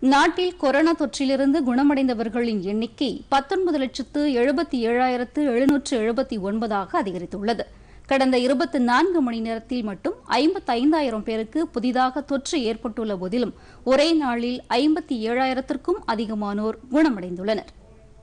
நாட்டில் கொரோனா தொற்றிலிருந்து குணமடைந்தவர்களின் எண்ணிக்கை பத்தொன்பது லட்சத்து எழுபத்தி ஏழாயிரத்து எழுநூற்று எழுபத்தி ஒன்பதாக அதிகரித்துள்ளது கடந்த இருபத்தி நான்கு மணி நேரத்தில் மட்டும் ஐம்பத்தைந்தாயிரம் பேருக்கு புதிதாக தொற்று ஏற்பட்டுள்ள போதிலும் ஒரே நாளில் ஐம்பத்தி ஏழாயிரத்திற்கும் அதிகமானோர் குணமடைந்துள்ளனர்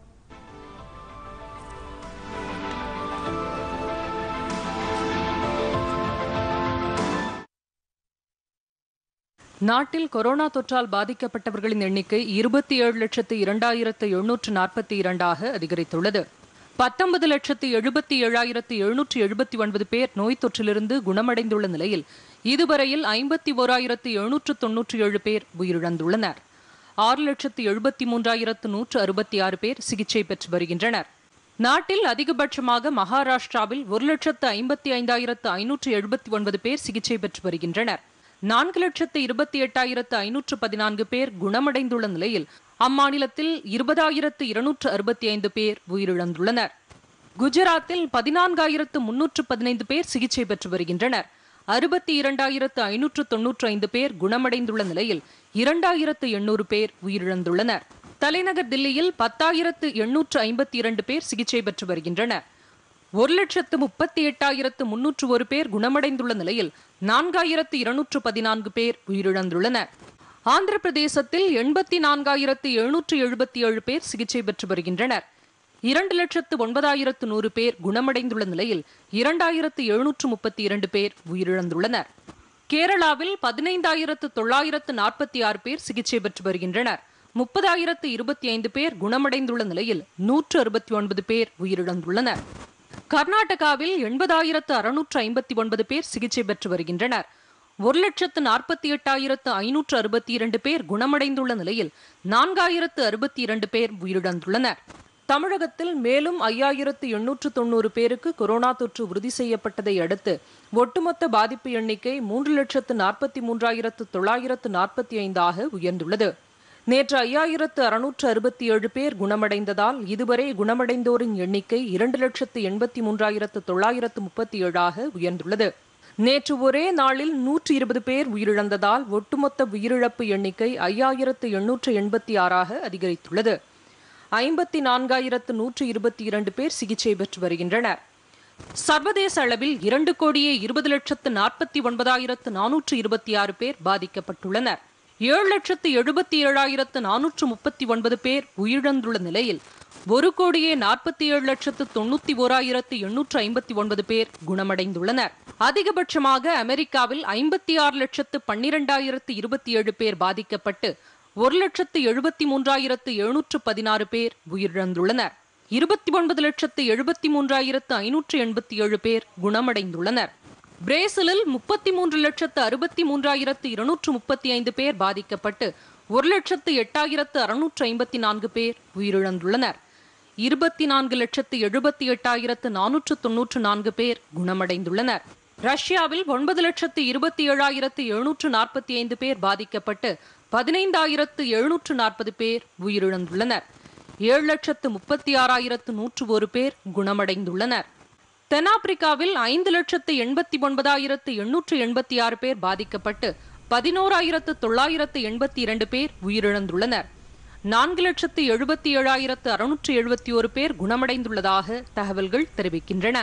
நாட்டில் கொரோனா தொற்றால் பாதிக்கப்பட்டவர்களின் எண்ணிக்கை இருபத்தி ஏழு லட்சத்து இரண்டாயிரத்து எழுநூற்று நாற்பத்தி இரண்டாக அதிகரித்துள்ளது பத்தொன்பது லட்சத்து எழுபத்தி ஏழாயிரத்து எழுநூற்று எழுபத்தி ஒன்பது பேர் நோய் தொற்றிலிருந்து குணமடைந்துள்ள நிலையில் இதுவரையில் ஐம்பத்தி ஓராயிரத்து எழுநூற்று தொன்னூற்றி ஏழு பேர் உயிரிழந்துள்ளனர் ஆறு லட்சத்து எழுபத்தி மூன்றாயிரத்து நூற்று அறுபத்தி ஆறு பேர் சிகிச்சை பெற்று வருகின்றனர் நாட்டில் அதிகபட்சமாக மகாராஷ்டிராவில் ஒரு லட்சத்து ஐம்பத்தி ஐந்தாயிரத்து ஐநூற்று எழுபத்தி ஒன்பது பேர் சிகிச்சை பெற்று வருகின்றனர் நான்கு லட்சத்து இருபத்தி எட்டாயிரத்து ஐநூற்று பதினான்கு பேர் குணமடைந்துள்ள நிலையில் அம்மாநிலத்தில் இருபதாயிரத்து இருநூற்று அறுபத்தி ஐந்து பேர் உயிரிழந்துள்ளனர் குஜராத்தில் பதினான்காயிரத்து முன்னூற்று பதினைந்து பேர் சிகிச்சை பெற்று வருகின்றனர் அறுபத்தி இரண்டாயிரத்து ஐநூற்று தொன்னூற்று ஐந்து பேர் குணமடைந்துள்ள நிலையில் இரண்டாயிரத்து எண்ணூறு பேர் உயிரிழந்துள்ளனர் தலைநகர் தில்லியில் பத்தாயிரத்து எண்ணூற்று ஐம்பத்தி இரண்டு பேர் சிகிச்சை பெற்று வருகின்றனர் ஒரு லட்சத்து முப்பத்தி எட்டாயிரத்து முன்னூற்று ஒரு பேர் குணமடைந்துள்ள நிலையில் நான்காயிரத்து இருநூற்று பதினான்கு பேர் உயிரிழந்துள்ளனர் ஆந்திர பிரதேசத்தில் எண்பத்தி நான்காயிரத்து எழுநூற்று எழுபத்தி ஏழு பேர் சிகிச்சை பெற்று வருகின்றனர் இரண்டு லட்சத்து ஒன்பதாயிரத்து நூறு பேர் குணமடைந்துள்ள நிலையில் இரண்டாயிரத்து எழுநூற்று முப்பத்தி இரண்டு பேர் உயிரிழந்துள்ளனர் கேரளாவில் பதினைந்தாயிரத்து தொள்ளாயிரத்து நாற்பத்தி ஆறு பேர் சிகிச்சை பெற்று வருகின்றனர் முப்பதாயிரத்து இருபத்தி ஐந்து பேர் குணமடைந்துள்ள நிலையில் நூற்று அறுபத்தி ஒன்பது பேர் உயிரிழந்துள்ளனர் கர்நாடகாவில் எண்பதாயிரத்து அறுநூற்று ஐம்பத்தி ஒன்பது பேர் சிகிச்சை பெற்று வருகின்றனர் ஒரு லட்சத்து நாற்பத்தி எட்டாயிரத்து ஐநூற்று அறுபத்தி இரண்டு பேர் குணமடைந்துள்ள நிலையில் நான்காயிரத்து அறுபத்தி இரண்டு பேர் உயிரிழந்துள்ளனர் தமிழகத்தில் மேலும் ஐயாயிரத்து எண்ணூற்று தொண்ணூறு பேருக்கு கொரோனா தொற்று உறுதி செய்யப்பட்டதை அடுத்து ஒட்டுமொத்த பாதிப்பு எண்ணிக்கை மூன்று லட்சத்து நாற்பத்தி மூன்றாயிரத்து தொள்ளாயிரத்து நாற்பத்தி ஐந்தாக உயர்ந்துள்ளது நேற்று ஐயாயிரத்து அறுநூற்று அறுபத்தி ஏழு பேர் குணமடைந்ததால் இதுவரை குணமடைந்தோரின் எண்ணிக்கை இரண்டு லட்சத்து எண்பத்தி மூன்றாயிரத்து தொள்ளாயிரத்து முப்பத்தி ஏழாக உயர்ந்துள்ளது நேற்று ஒரே நாளில் நூற்றி இருபது பேர் உயிரிழந்ததால் ஒட்டுமொத்த உயிரிழப்பு எண்ணிக்கை ஐயாயிரத்து எண்ணூற்று எண்பத்தி ஆறாக அதிகரித்துள்ளது ஐம்பத்தி நான்காயிரத்து நூற்று இருபத்தி இரண்டு பேர் சிகிச்சை பெற்று வருகின்றனர் சர்வதேச அளவில் இரண்டு கோடியே இருபது லட்சத்து நாற்பத்தி ஒன்பதாயிரத்து நானூற்று இருபத்தி ஆறு பேர் பாதிக்கப்பட்டுள்ளனர் ஏழு லட்சத்து எழுபத்தி ஏழாயிரத்து நானூற்று முப்பத்தி ஒன்பது பேர் உயிரிழந்துள்ள நிலையில் ஒரு கோடியே நாற்பத்தி ஏழு லட்சத்து தொண்ணூத்தி ஓராயிரத்து எண்ணூற்று ஐம்பத்தி ஒன்பது பேர் குணமடைந்துள்ளனர் அதிகபட்சமாக அமெரிக்காவில் ஐம்பத்தி ஆறு லட்சத்து பன்னிரெண்டாயிரத்து இருபத்தி ஏழு பேர் பாதிக்கப்பட்டு ஒரு லட்சத்து எழுபத்தி மூன்றாயிரத்து எழுநூற்று பதினாறு பேர் உயிரிழந்துள்ளனர் இருபத்தி ஒன்பது லட்சத்து எழுபத்தி மூன்றாயிரத்து ஐநூற்று எண்பத்தி ஏழு பேர் குணமடைந்துள்ளனர் பிரேசிலில் முப்பத்தி மூன்று லட்சத்து அறுபத்தி மூன்றாயிரத்து இருநூற்று முப்பத்தி ஐந்து பேர் பாதிக்கப்பட்டு ஒரு லட்சத்து எட்டாயிரத்து அறுநூற்று ஐம்பத்தி நான்கு பேர் உயிரிழந்துள்ளனர் இருபத்தி நான்கு லட்சத்து எழுபத்தி எட்டாயிரத்து நானூற்று தொன்னூற்று நான்கு பேர் குணமடைந்துள்ளனர் ரஷ்யாவில் ஒன்பது லட்சத்து இருபத்தி ஏழாயிரத்து எழுநூற்று நாற்பத்தி ஐந்து பேர் பாதிக்கப்பட்டு பதினைந்தாயிரத்து எழுநூற்று நாற்பது பேர் உயிரிழந்துள்ளனர் ஏழு லட்சத்து முப்பத்தி ஆறாயிரத்து நூற்று ஒரு பேர் குணமடைந்துள்ளனர் தென்னாப்பிரிக்காவில் ஐந்து லட்சத்து எண்பத்தி ஒன்பதாயிரத்து எண்ணூற்று எண்பத்தி ஆறு பேர் பாதிக்கப்பட்டு பதினோராயிரத்து தொள்ளாயிரத்து எண்பத்தி இரண்டு பேர் உயிரிழந்துள்ளனர் நான்கு லட்சத்து எழுபத்தி ஏழாயிரத்து அறுநூற்று எழுபத்தி ஒரு பேர் குணமடைந்துள்ளதாக தகவல்கள் தெரிவிக்கின்றன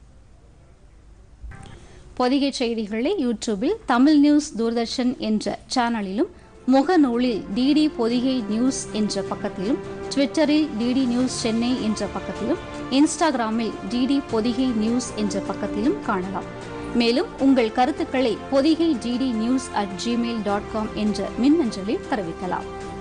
பொதிகை செய்திகளை யூடியூபில் தமிழ் நியூஸ் தூர்தர்ஷன் என்ற சேனலிலும் முகநூலில் டிடி பொதிகை நியூஸ் என்ற பக்கத்திலும் ட்விட்டரில் டிடி நியூஸ் சென்னை என்ற பக்கத்திலும் இன்ஸ்டாகிராமில் டிடி பொதிகை நியூஸ் என்ற பக்கத்திலும் காணலாம் மேலும் உங்கள் கருத்துக்களை Podhigai DD news at Gmail dot com என்ற மின்னஞ்சலில் தெரிவிக்கலாம்